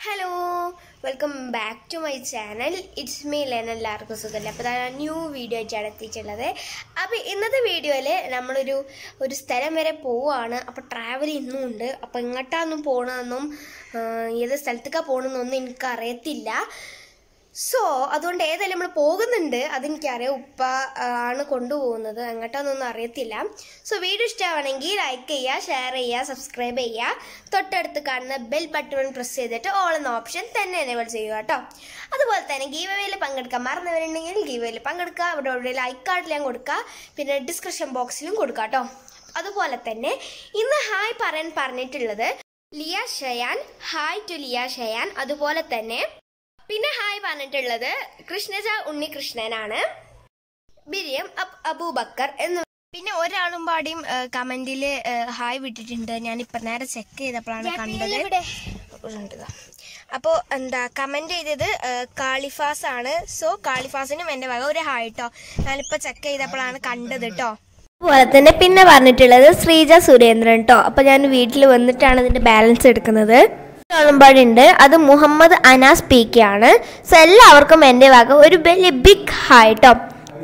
Hello welcome back to my channel it's me Len എല്ലാവർക്കും സുഖമല്ലേ അപ്പോൾ ഞാൻ ന്യൂ വീഡിയോ ആയിട്ടാണ് എത്തിയിട്ടുള്ളത് അപ്പോൾ ഇന്നത്തെ വീഡിയോയിൽ നമ്മളൊരു ഒരു സ്ഥലം വരെ പോവുകയാണ് അപ്പോൾ ട്രാവൽ ഇന്നും ഉണ്ട് അപ്പോൾ എങ്ങോട്ടാന്നും പോകണമെന്നും ഏത് സ്ഥലത്തേക്കാണ് പോകണമെന്നൊന്നും എനിക്ക് അറിയത്തില്ല സോ അതുകൊണ്ട് ഏതായാലും നമ്മൾ പോകുന്നുണ്ട് അതെനിക്കറിയാം ഉപ്പ ആ, ആണ് കൊണ്ടുപോകുന്നത് അങ്ങോട്ടൊന്നും അറിയത്തില്ല സോ വീഡിയോ ഇഷ്ടമാണെങ്കിൽ ലൈക്ക് ചെയ്യുക ഷെയർ ചെയ്യുക സബ്സ്ക്രൈബ് ചെയ്യുക തൊട്ടടുത്ത് കാണുന്ന ബെൽ ബട്ടൺ പ്രസ് ചെയ്തിട്ട് ഓൾ എന്ന ഓപ്ഷൻ തന്നെ എനേബിൾ ചെയ്യുക കേട്ടോ അതുപോലെ തന്നെ ഗീവവേയിൽ പങ്കെടുക്കാൻ മറന്നവരുണ്ടെങ്കിൽ ഗീവയിൽ പങ്കെടുക്കുക അവിടെ ഇവിടെ ലൈക്ക് കാർഡിൽ ഞാൻ കൊടുക്കുക പിന്നെ ഡിസ്ക്രിപ്ഷൻ ബോക്സിലും കൊടുക്കുക കേട്ടോ അതുപോലെ തന്നെ ഇന്ന് ഹായ് പറയാൻ പറഞ്ഞിട്ടുള്ളത് ലിയ ഷയാൻ ഹായ് ടു ലിയ ഷയാൻ അതുപോലെ തന്നെ പിന്നെ ഹായ് പറഞ്ഞിട്ടുള്ളത് കൃഷ്ണജ ഉണ്ണികൃഷ്ണനാണ് ബിരിയം അബ് അബൂബക്കർ എന്ന് പിന്നെ ഒരാളും പാടിയും കമന്റിൽ ഹായ് വിട്ടിട്ടുണ്ട് ഞാൻ ഇപ്പൊ നേരെ ചെക്ക് ചെയ്തപ്പോഴാണ് കണ്ടത് ഉണ്ട് ഇതാ. അപ്പോൾ എന്താ കമന്റ് ചെയ്തത് ഏഹ്, കാളിഫാസ് ആണ് സോ കാളിഫാസിനും എൻ്റെ വക ഒരു ഹായ് കേട്ടോ ഞാനിപ്പോൾ ചെക്ക് ചെയ്തപ്പോഴാണ് കണ്ടത് കേട്ടോ അതുപോലെ തന്നെ പിന്നെ പറഞ്ഞിട്ടുള്ളത് ശ്രീജ സുരേന്ദ്രൻ കേട്ടോ അപ്പോൾ ഞാൻ വീട്ടിൽ വന്നിട്ടാണ് ഇതിന്റെ ബാലൻസ് എടുക്കുന്നത് ഉണ്ട് അത് മുഹമ്മദ് അനാസ് പി കെ ആണ് സോ എല്ലാവർക്കും എൻ്റെ വക ഒരു വലിയ ബിഗ് ഹായ് കേട്ടോ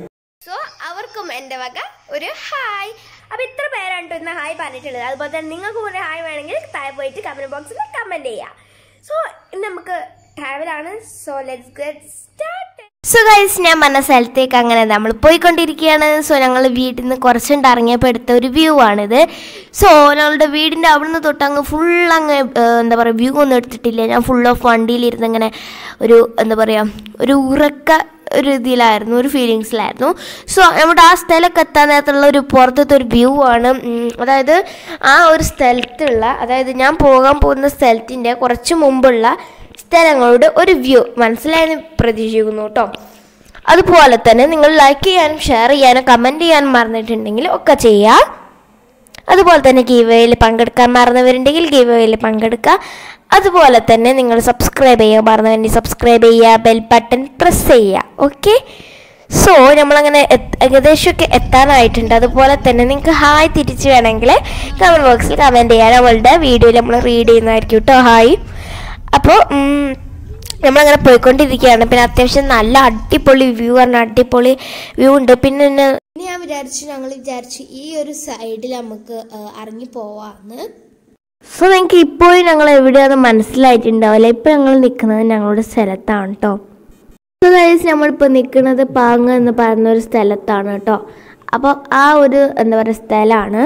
സോ അവർക്കും എൻ്റെ വക ഒരു ഹായ് അപ്പൊ ഇത്ര പേരാണ് ട്ടോ ഇന്ന് ഹായ് പറഞ്ഞിട്ടുള്ളത് അതുപോലെ തന്നെ നിങ്ങൾക്കും ഒരു ഹായ് വേണമെങ്കിൽ താഴെ പോയിട്ട് കമന്റ് ബോക്സിൽ കമന്റ് ചെയ്യാം സോ ഇന്ന് നമുക്ക് ട്രാവൽ ആണ് so let's get start so guys ഞാൻ പറഞ്ഞ സ്ഥലത്തേക്ക് അങ്ങനെ നമ്മൾ പോയിക്കൊണ്ടിരിക്കുകയാണ് സോ ഞങ്ങൾ വീട്ടിൽ നിന്ന് കുറച്ചുണ്ട് ഇറങ്ങിയപ്പോൾ എടുത്ത ഒരു വ്യൂ ആണിത് സോ ഞങ്ങളുടെ വീടിൻ്റെ അവിടുന്ന് തൊട്ട് അങ്ങ് ഫുൾ അങ്ങ് ഏഹ്, എന്താ പറയുക വ്യൂ ഒന്നും എടുത്തിട്ടില്ല ഞാൻ ഫുൾ ഓഫ് വണ്ടിയിലിരുന്ന് ഇങ്ങനെ ഒരു എന്താ പറയുക ഒരു ഉറക്ക ഒരു ഇതിലായിരുന്നു ഒരു ഫീലിങ്സിലായിരുന്നു സോ നമ്മുടെ ആ സ്ഥലമൊക്കെ എത്താൻ നേരത്തുള്ള ഒരു പുറത്തത്തെ ഒരു വ്യൂ ആണ് ഉം, അതായത് ആ ഒരു സ്ഥലത്തുള്ള അതായത് ഞാൻ പോകാൻ പോകുന്ന സ്ഥലത്തിൻ്റെ കുറച്ച് മുമ്പുള്ള സ്ഥലങ്ങളുടെ ഒരു വ്യൂ മനസ്സിലായെന്ന് പ്രതീക്ഷിക്കുന്നു കേട്ടോ അതുപോലെ തന്നെ നിങ്ങൾ ലൈക്ക് ചെയ്യാനും ഷെയർ ചെയ്യാനും കമൻറ്റ് ചെയ്യാനും മറന്നിട്ടുണ്ടെങ്കിൽ ഒക്കെ ചെയ്യുക അതുപോലെ തന്നെ ഗീവയിൽ പങ്കെടുക്കാൻ മറന്നവരുണ്ടെങ്കിൽ ഗീവയിൽ പങ്കെടുക്കുക അതുപോലെ തന്നെ നിങ്ങൾ സബ്സ്ക്രൈബ് ചെയ്യുക മറന്നവരുണ്ടെങ്കിൽ സബ്സ്ക്രൈബ് ചെയ്യുക ബെൽ ബട്ടൺ പ്രസ് ചെയ്യുക ഓക്കെ സോ നമ്മളങ്ങനെ എത്ത്- ഏകദേശമൊക്കെ എത്താനായിട്ടുണ്ട് അതുപോലെ തന്നെ നിങ്ങൾക്ക് ഹായ് തിരിച്ച് വേണമെങ്കിൽ കമൻറ്റ് ബോക്സിൽ കമൻറ്റ് ചെയ്യാൻ നമ്മളുടെ വീഡിയോയിൽ നമ്മൾ റീഡ് ചെയ്യുന്നതായിരിക്കും കേട്ടോ ഹായ് അപ്പോൾ നമ്മളങ്ങനെ പോയിക്കൊണ്ടിരിക്കുകയാണ് പിന്നെ അത്യാവശ്യം നല്ല അടിപൊളി വ്യൂ ആണ് അടിപൊളി വ്യൂ ഉണ്ട് പിന്നെ എന്നെ പിന്നെ ഞാൻ വിചാരിച്ചു ഞങ്ങൾ വിചാരിച്ചു ഈ ഒരു സൈഡിൽ നമുക്ക് ഇറങ്ങി പോവാന്ന് സോ നിങ്ങൾക്ക് ഇപ്പോഴും ഞങ്ങൾ എവിടെയാണെന്ന് മനസ്സിലായിട്ടുണ്ടാവില്ല ഇപ്പം ഞങ്ങൾ നിൽക്കുന്നത് ഞങ്ങളുടെ സ്ഥലത്താണ് കേട്ടോ സോ ഗൈസ് നമ്മളിപ്പോൾ നിൽക്കുന്നത് പാങ്ങ് എന്ന് പറയുന്ന ഒരു സ്ഥലത്താണ് കേട്ടോ അപ്പോൾ ആ ഒരു എന്താ പറയുക സ്ഥലമാണ്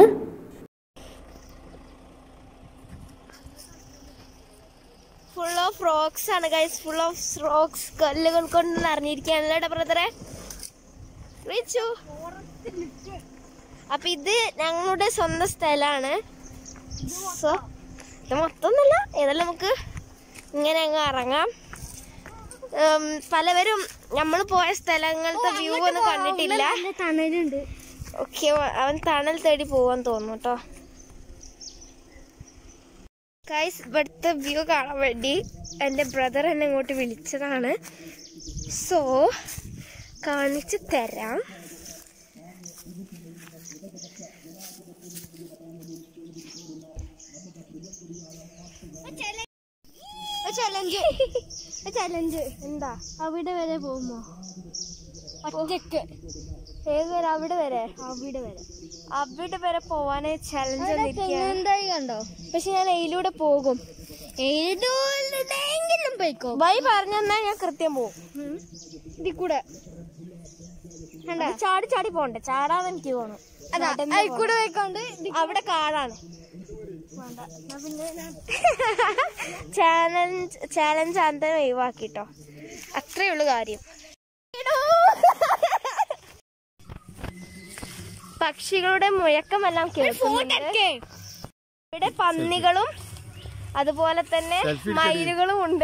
ഫുൾ ഓഫ് റോക്സ് ആണ് ഗൈസ് ഫുൾ ഓഫ് റോക്സ് കല്ലുകൾ കൊണ്ട് നിറഞ്ഞിരിക്കുകയാണല്ലോ ബ്രദറെ റിച്ചു അപ്പൊ ഇത് ഞങ്ങളുടെ സ്വന്തം സ്ഥലമാണ് സോ ഇത് മൊത്തമൊന്നുമല്ല ഏതെല്ലാം നമുക്ക് ഇങ്ങനെ അങ്ങ് ഇറങ്ങാം ഉം, പലവരും നമ്മൾ പോയ സ്ഥലങ്ങളത്തെ വ്യൂ ഒന്നും കണ്ടിട്ടില്ല തണലുണ്ട് ഓക്കെ അവൻ തണൽ തേടി പോവാൻ തോന്നുന്നു കേട്ടോ ഗൈസ് ഇവിടുത്തെ വ്യൂ കാണാൻ വേണ്ടി എൻ്റെ ബ്രദർ എന്നെ ഇങ്ങോട്ട് വിളിച്ചതാണ് സോ കാണിച്ചു തരാം ചലഞ്ച് ചലഞ്ച് എന്താ അവിടെ വരെ പോകുമോ ഒറ്റക്ക് ഏത് വരെ അവിടെ വരെ അവിടെ വരെ അവിടെ വരെ പോവാനേ ചലഞ്ച് എന്തായി കണ്ടോ പക്ഷെ ഞാൻ എയിലൂടെ പോകും ഏതെങ്കിലും പോയിക്കോ വൈ പറഞ്ഞെന്നാ ഞാൻ കൃത്യം പോകും ഇതിൽ കൂടെ അത് ചാടി ചാടി പോണ്ടേ ചാടാതെ എനിക്ക് പോകണം അതാ നടന്ന് അതിൽ കൂടെ പോയിക്കൊണ്ട് അവിടെ കാടാണ് വേണ്ട എന്നാ പിന്നെ ഞാൻ ചാലഞ്ച് ചാലഞ്ച് അന്തം ഒഴിവാക്കിട്ടോ അത്രേ ഉള്ളു കാര്യം പക്ഷികളുടെ മുഴക്കമെല്ലാം കേൾക്കുന്നുണ്ട് ഇവിടെ പന്നികളും അതുപോലെ തന്നെ മയിലുകളും ഉണ്ട്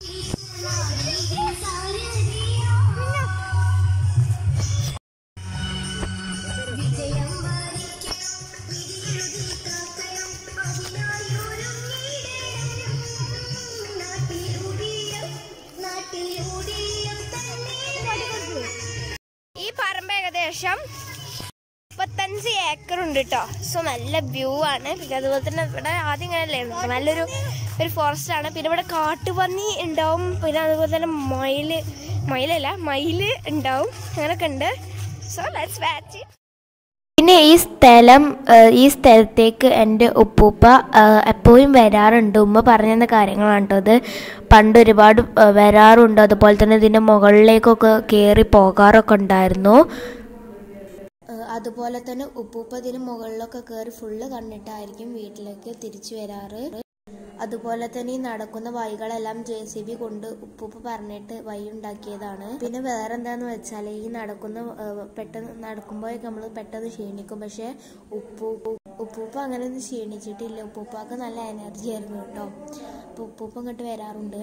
ഈ പറമ്പ് ഏകദേശം മുപ്പത്തഞ്ച് ഏക്കർ ഉണ്ട് കേട്ടോ സോ നല്ല വ്യൂ ആണ് പിന്നെ അതുപോലെ തന്നെ ഇവിടെ ആദ്യം ഇങ്ങനെ അല്ലായിരുന്നു നല്ലൊരു ഒരു ഫോറസ്റ്റ് ആണ് പിന്നെ ഇവിടെ കാട്ടുപന്നി ഉണ്ടാവും പിന്നെ അതുപോലെ തന്നെ മയില് മയിലല്ല മയില് ഉണ്ടാവും അങ്ങനെയൊക്കെ ഉണ്ട് സോ ലെറ്റ്സ് വാച്ച് പിന്നെ ഈ സ്ഥലം ഏഹ്, ഈ സ്ഥലത്തേക്ക് എൻ്റെ ഉപ്പൂപ്പ ഏഹ്, എപ്പോഴും വരാറുണ്ട് ഉമ്മ പറഞ്ഞ കാര്യങ്ങളാണ് കേട്ടോ ഇത് പണ്ട് ഒരുപാട് ഏഹ്, വരാറുണ്ട് അതുപോലെ തന്നെ ഇതിൻ്റെ മുകളിലേക്കൊക്കെ കയറി പോകാറൊക്കെ ഉണ്ടായിരുന്നു ഏഹ്, അതുപോലെ തന്നെ ഉപ്പൂപ്പ ഇതിന് മുകളിലൊക്കെ കയറി ഫുള്ള് കണ്ടിട്ടായിരിക്കും വീട്ടിലേക്ക് തിരിച്ചു വരാറ് അതുപോലെ തന്നെ ഈ നടക്കുന്ന വഴികളെല്ലാം ജെ സി ബി കൊണ്ട് ഉപ്പൂപ്പ പറഞ്ഞിട്ട് വഴി ഉണ്ടാക്കിയതാണ് പിന്നെ വേറെ എന്താന്ന് വെച്ചാൽ ഈ നടക്കുന്ന ഏഹ്, പെട്ടെന്ന് നടക്കുമ്പോഴൊക്കെ നമ്മൾ പെട്ടെന്ന് ക്ഷീണിക്കും പക്ഷെ ഉപ്പൂ ഉപ്പൂപ്പ അങ്ങനെ ഒന്നും ക്ഷീണിച്ചിട്ടില്ല ഉപ്പൂപ്പാക്ക് നല്ല എനർജി ആയിരുന്നു കേട്ടോ അപ്പൊ ഉപ്പൂപ്പ ഇങ്ങോട്ട് വരാറുണ്ട്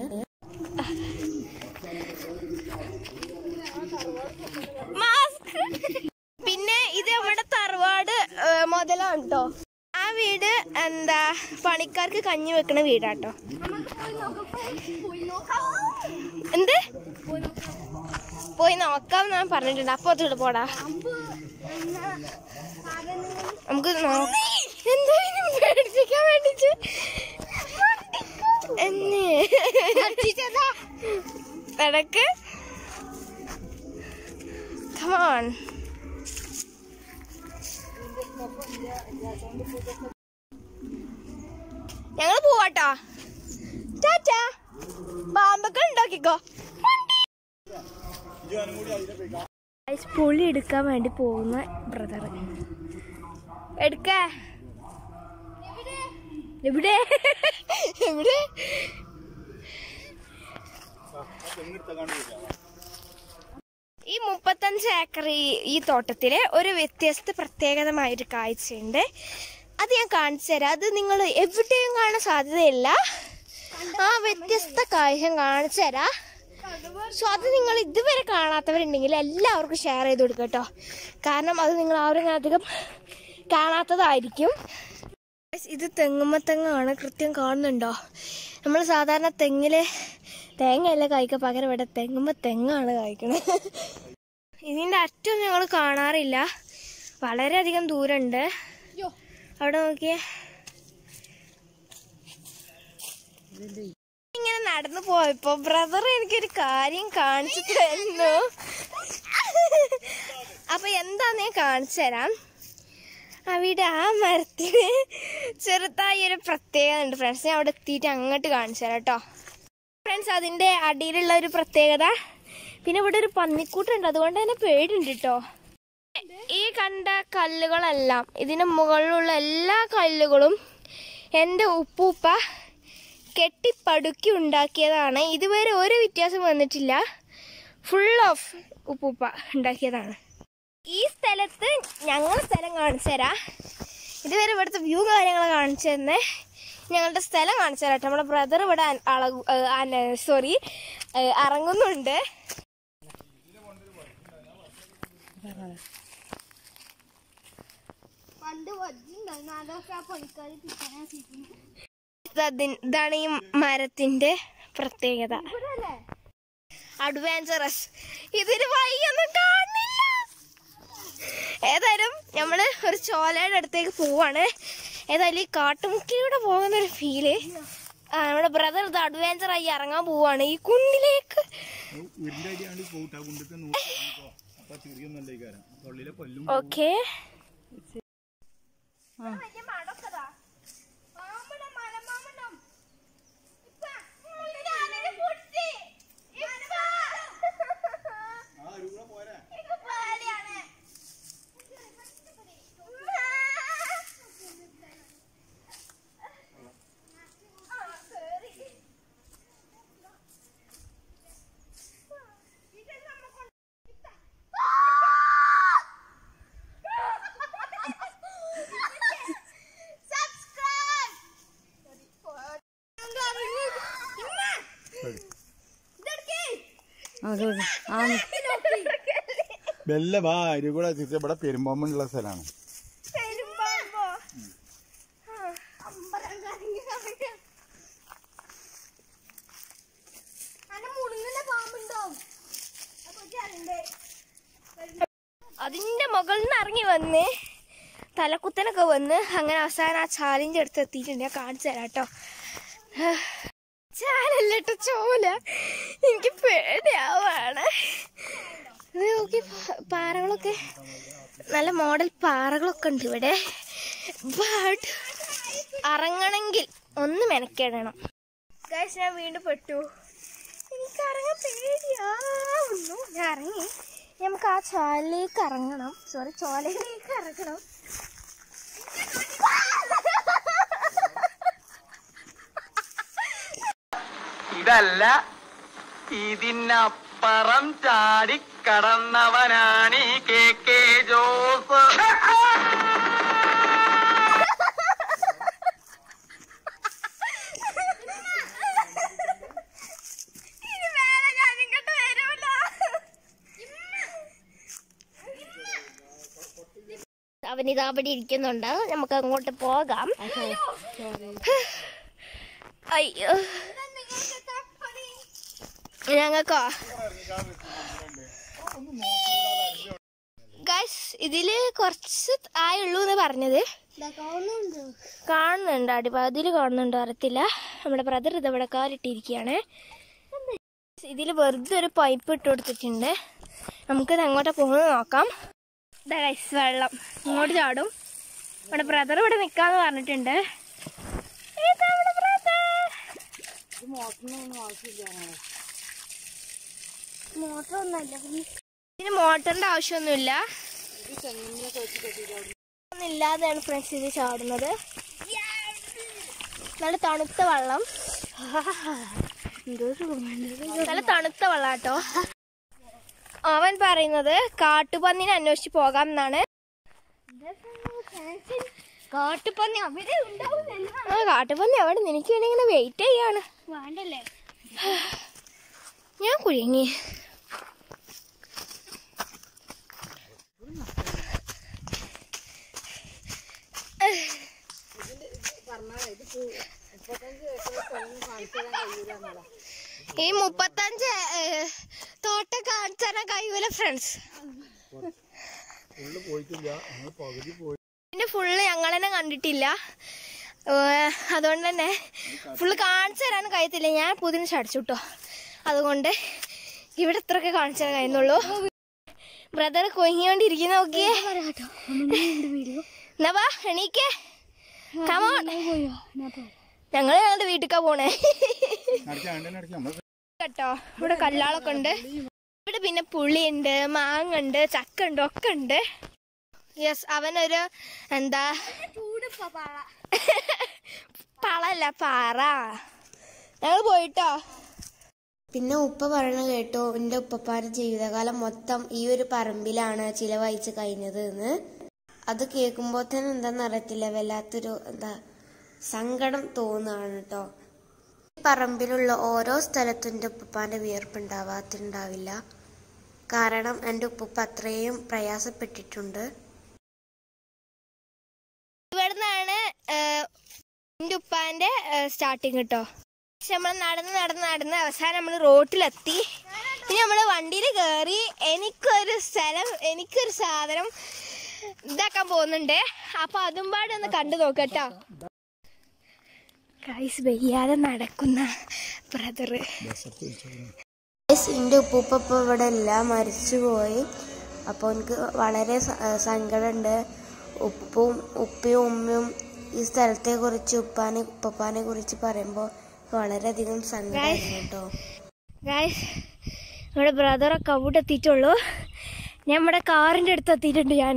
പിന്നെ ഇത് നമ്മുടെ തറവാട് ഏഹ്, മുതലാണ് കേട്ടോ ആ വീട് എന്താ പണിക്കാർക്ക് കഞ്ഞി വെക്കണ വീടാട്ടോ എന്ത് പോയി നോക്കാം ഞാൻ പറഞ്ഞിട്ടുണ്ട് അപ്പൊ അതോട് പോടാ നമുക്ക് നോ- എന്തോ ഇനി പേടിപ്പിക്കാൻ വേണ്ടിട്ട് എന്നെ നടക്ക് Come on. ഞങ്ങൾ പോവാട്ടോ ടാറ്റാ പാമ്പൊക്കെ ഉണ്ടാക്കിക്കോ പുളി എടുക്കാൻ വേണ്ടി പോകുന്ന ബ്രദർ എടുക്ക എവിടെ എവിടെ ഈ മുപ്പത്തഞ്ച് ഏക്കർ ഈ ഈ തോട്ടത്തില് ഒരു വ്യത്യസ്ത പ്രത്യേകതമായൊരു കാഴ്ചയുണ്ട് അത് ഞാൻ കാണിച്ചു തരാം അത് നിങ്ങൾ എവിടെയും കാണാൻ സാധ്യതയില്ല ആ വ്യത്യസ്ത കാഴ്ച കാണിച്ചു തരാം സോ അത് നിങ്ങൾ ഇതുവരെ കാണാത്തവരുണ്ടെങ്കിൽ എല്ലാവർക്കും ഷെയർ ചെയ്ത് കൊടുക്കുക കേട്ടോ കാരണം അത് നിങ്ങൾ ആരും അധികം കാണാത്തതായിരിക്കും Guys, ഇത് തെങ്ങുമ്മ തെങ്ങാണ് കൃത്യം കാണുന്നുണ്ടോ നമ്മൾ സാധാരണ തെങ്ങില് തേങ്ങയല്ല കായ്ക്ക പകരം ഇവിടെ തെങ്ങുമ്മ തെങ്ങാണ് കായ്ക്കണത് ഇതിന്റെ അറ്റം ഞങ്ങൾ കാണാറില്ല വളരെയധികം ദൂരമുണ്ട് അവിടെ നോക്കിയേ ഇങ്ങനെ നടന്നു പോയപ്പോ ബ്രദർ എനിക്കൊരു കാര്യം കാണിച്ചു തരുന്നു അപ്പൊ എന്താന്ന് ഞാൻ കാണിച്ചു തരാം അവിടെ ആ മരത്തിന് ചെറുതായി ഒരു പ്രത്യേകത ഉണ്ട് ഫ്രണ്ട്സ് ഞാൻ അവിടെ എത്തിയിട്ട് അങ്ങോട്ട് കാണിച്ചു തരാം കേട്ടോ ഫ്രണ്ട്സ് അതിന്റെ അടിയിലുള്ള ഒരു പ്രത്യേകത പിന്നെ ഇവിടെ ഒരു പന്നിക്കൂട്ടുണ്ട് അതുകൊണ്ട് തന്നെ പേടിയുണ്ട് കേട്ടോ ഈ കണ്ട കല്ലുകളെല്ലാം ഇതിന് മുകളിലുള്ള എല്ലാ കല്ലുകളും എൻ്റെ ഉപ്പൂപ്പ കെട്ടിപ്പടുക്കി ഉണ്ടാക്കിയതാണ് ഇതുവരെ ഒരു വ്യത്യാസം വന്നിട്ടില്ല ഫുൾ ഓഫ് ഉപ്പൂപ്പ ഉണ്ടാക്കിയതാണ് ഈ സ്ഥലത്ത് ഞങ്ങൾ സ്ഥലം കാണിച്ചു തരാം ഇതുവരെ ഇവിടുത്തെ വ്യൂ കാര്യങ്ങൾ കാണിച്ചു തന്നെ ഞങ്ങളുടെ സ്ഥലം കാണിച്ചു തരാം നമ്മുടെ ബ്രദർ ഇവിടെ അ- അളകു സോറി ഇറങ്ങുന്നുണ്ട് പണ്ട് വജ്ജുണ്ടായിരുന്നു അതൊക്കെ ആ പണിക്കാർ പിടിക്കാനാ സീറ്റിന് ഇതതി- ഇതാണ് ഈ മരത്തിന്റെ പ്രത്യേകത അഡ്വഞ്ചറസ് ഇതിന് വഴിയൊന്നും കാണുന്നില്ല ഏതായാലും നമ്മള് ഒരു ചോലയുടെ അടുത്തേക്ക് പോവാണ് ഏതായാലും ഈ കാട്ടുമുക്കിലൂടെ പോകുന്ന ഒരു ഫീല് ആ നമ്മുടെ ബ്രദർ ഇത് അഡ്വഞ്ചർ ആയി ഇറങ്ങാൻ പോവാണ് ഈ കുന്നിലേക്ക് ഉരുണ്ട അടിയാണ്ട് പോട്ടാ കുണ്ടത്തെ നോക്കി അപ്പൊ ചെറിയൊന്നല്ലേ കാരം തൊള്ളിലെ കൊല്ലും ഓക്കെ ആ രൂപ പോരാ ബെല്ല വാ അരി കൂടെ തിരിച്ച് ഇവിടെ പെരുമ്പാമ്പുള്ള സ്ഥലമാണ് അതിന്റെ മുകളിൽ നിന്ന് ഇറങ്ങി വന്ന് തലക്കുത്തനൊക്കെ വന്ന് അങ്ങനെ അവസാനം ആ ചാലിൻ്റെ അടുത്ത് എത്തിയിട്ടുണ്ട് ഞാൻ കാണിച്ചു തരാം കേട്ടോ ചാലല്ലിട്ട് ചോല എനിക്ക് പേടിയാവാണ് ഇത് നോക്കി പ- പാറകളൊക്കെ നല്ല മോഡൽ പാറകളൊക്കെ ഉണ്ട് ഇവിടെ ബട്ട് ഇറങ്ങണമെങ്കിൽ ഒന്ന് മെനക്കേടണം ഗൈസ് ഞാൻ വീണ്ടും പെട്ടു എനിക്ക് ഇറങ്ങാൻ പേടിയാവുന്നു ഞാൻ ഇറങ്ങി ഇനി നമുക്ക് ആ ചോലയിലേക്ക് ഇറങ്ങണം സോറി ചോലയിലേക്ക് ഇറങ്ങണം ഇതല്ല ഇതിനപ്പുറം ചാടി കടന്നവനാണ് ഈ കെ കെ ജോസ് ഇനി വേറെ ഞാൻ ഇങ്ങോട്ട് വരൂല അവനിതാ അവിടെ ഇരിക്കുന്നുണ്ട് നമുക്ക് അങ്ങോട്ട് പോകാം അയ്യോ ഞങ്ങൾക്കോ ഗൈസ് ഇതില് കുറച്ച് ആയുള്ളൂ എന്ന് പറഞ്ഞത് കാണുന്നുണ്ട് അടിപാതിൽ കാണുന്നുണ്ടോ അറിയത്തില്ല നമ്മുടെ ബ്രദർ ഇത് ഇവിടെ കാലിട്ടിരിക്കുകയാണ് ഇതിൽ വെറുതെ ഒരു പൈപ്പ് ഇട്ട് കൊടുത്തിട്ടുണ്ട് നമുക്കിത് എങ്ങോട്ടാ പോകുന്നത് നോക്കാം ഇതാ ഗൈസ് വെള്ളം ഇങ്ങോട്ട് ചാടും നമ്മുടെ ബ്രദർ ഇവിടെ നിൽക്കാന്ന് പറഞ്ഞിട്ടുണ്ട് ഇതാ നമ്മുടെ brother. ഇതിന് മോട്ടറിന്റെ ആവശ്യമൊന്നുമില്ല ഒന്നുമില്ലാതെയാണ് ഫ്രണ്ട്സ് ഇത് ചാടുന്നത് നല്ല തണുത്ത വെള്ളം നല്ല തണുത്ത വെള്ളം കേട്ടോ അവൻ പറയുന്നത് കാട്ടുപന്നിനെ അന്വേഷിച്ച് പോകാം എന്നാണ് കാട്ടുപന്നി അവിടെ ഉണ്ടാവില്ലല്ലോ ആ കാട്ടുപന്നി അവിടെ എനിക്ക് വേണ്ടി ഇങ്ങനെ വെയിറ്റ് ചെയ്യാണ് വേണ്ടല്ലേ ഞാൻ കുഴങ്ങി ഈ മുപ്പത്തഞ്ച് ഏഹ്, തോട്ടം കാണിച്ചാൽ കഴിയൂല ഫ്രണ്ട്സ് ഫുള്ള് പോയിട്ടില്ല ഞങ്ങൾ പകുതി പോയി പിന്നെ ഫുള്ള് ഞങ്ങൾ തന്നെ കണ്ടിട്ടില്ല ഏഹ്, അതുകൊണ്ട് തന്നെ ഫുള്ള് കാണിച്ചു തരാൻ കഴിയത്തില്ല ഞാൻ പുതിന ചടിച്ചു കേട്ടോ അതുകൊണ്ട് ഇവിടെ ഇത്രയൊക്കെ കാണിച്ചു തരാൻ കഴിയുന്നുള്ളൂ ബ്രദർ കൊങ്ങിയോണ്ടിരിക്കുന്ന നോക്കിയേ എന്നാ വാ എണീക്കേ കമോൺ ഞങ്ങള് ഞങ്ങളുടെ വീട്ടിലേക്കാ പോണേ നടക്കാണ്ട് നടക്കാം നമ്മൾ കേട്ടോ ഇവിടെ കല്ലാളൊക്കെ ഉണ്ട് ഇവിടെ പിന്നെ പുളിയുണ്ട് മാങ്ങ ഉണ്ട് ചക്ക ഉണ്ട് ഒക്കെ ഉണ്ട് യെസ് അവനൊരു എന്താ പളല്ല പാറ ഞങ്ങൾ പോയിട്ടോ പിന്നെ ഉപ്പ പറയണ കേട്ടോ എൻ്റെ ഉപ്പപ്പാരുടെ ജീവിതകാലം മൊത്തം ഈ ഒരു പറമ്പിലാണ് ചിലവഴിച്ച് കഴിഞ്ഞത് എന്ന് അത് കേൾക്കുമ്പോൾ തന്നെ എന്താണെന്ന് അറിയത്തില്ല വല്ലാത്തൊരു എന്താ സങ്കടം തോന്നുകയാണ് കേട്ടോ ഈ പറമ്പിലുള്ള ഓരോ സ്ഥലത്തും എൻ്റെ ഉപ്പപ്പാൻ്റെ വിയർപ്പുണ്ടാവാത്തുണ്ടാവില്ല കാരണം എൻ്റെ ഉപ്പുപ്പ അത്രയും പ്രയാസപ്പെട്ടിട്ടുണ്ട് ഇവിടുന്നാണ് എൻ്റെ ഉപ്പാൻ്റെ സ്റ്റാർട്ടിങ് കേട്ടോ പക്ഷെ നമ്മൾ നടന്ന് നടന്ന് നടന്ന് അവസാനം നമ്മൾ റോട്ടിലെത്തി ഇനി നമ്മൾ വണ്ടിയിൽ കയറി എനിക്കൊരു സ്ഥലം എനിക്കൊരു സാധനം ഇതാക്കാൻ പോകുന്നുണ്ട് അപ്പൊ അതും പാടെ ഒന്ന് കണ്ടു നോക്കട്ടോ ഗൈസ് വയ്യാതെ നടക്കുന്ന ബ്രദറ് എൻ്റെ ഉപ്പൂപ്പ ഇപ്പോൾ ഇവിടെ ഇല്ല മരിച്ചുപോയി അപ്പോൾ എനിക്ക് വളരെ സ- ഏഹ് സങ്കടമുണ്ട് ഉപ്പും ഉപ്പയും ഉമ്മയും ഈ സ്ഥലത്തെ കുറിച്ച് ഉപ്പാനെ ഉപ്പപ്പാനെ കുറിച്ച് പറയുമ്പോൾ വളരെയധികം സങ്കടമായിരുന്നു കേട്ടോ ഗായ്സ് ഇവിടെ ബ്രദറൊക്കെ അവിടെ എത്തിയിട്ടുള്ളൂ ഞാൻ ഇവിടെ കാറിൻ്റെ അടുത്ത് എത്തിയിട്ടുണ്ട് ഞാൻ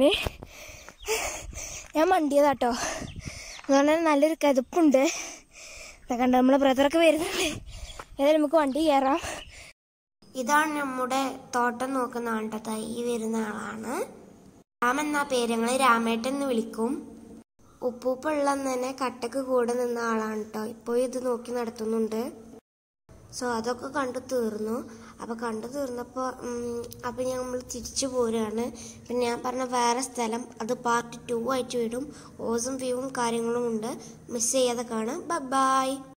ഞാൻ മണ്ടിയതാട്ടോ അതുകൊണ്ട് തന്നെ നല്ലൊരു കതുപ്പുണ്ട് ഇതാ കണ്ടോ നമ്മളെ ബ്രദറൊക്കെ വരുന്നുണ്ട് ഏതായാലും നമുക്ക് വണ്ടി കയറാം ഇതാണ് നമ്മുടെ തോട്ടം നോക്കുന്ന ആളുടെ ഈ വരുന്ന ആളാണ് രാമൻ എന്നാ പേര് ഞങ്ങൾ രാമേട്ടൻ എന്ന് വിളിക്കും ഉപ്പൂപ്പുള്ള തന്നെ കട്ടക്ക് കൂടെ നിന്ന ആളാണ് കേട്ടോ ഇപ്പോൾ ഇത് നോക്കി നടത്തുന്നുണ്ട് സോ അതൊക്കെ കണ്ടു തീർന്നു അപ്പോൾ കണ്ടു തീർന്നപ്പോൾ അപ്പോൾ നമ്മൾ തിരിച്ചു പോരുകയാണ് പിന്നെ ഞാൻ പറഞ്ഞ വേറെ സ്ഥലം അത് പാർട്ട് ടു ആയിട്ട് വിടും ഓസം വ്യൂവും കാര്യങ്ങളും ഉണ്ട് മിസ് ചെയ്യാതെ കാണാം ബൈ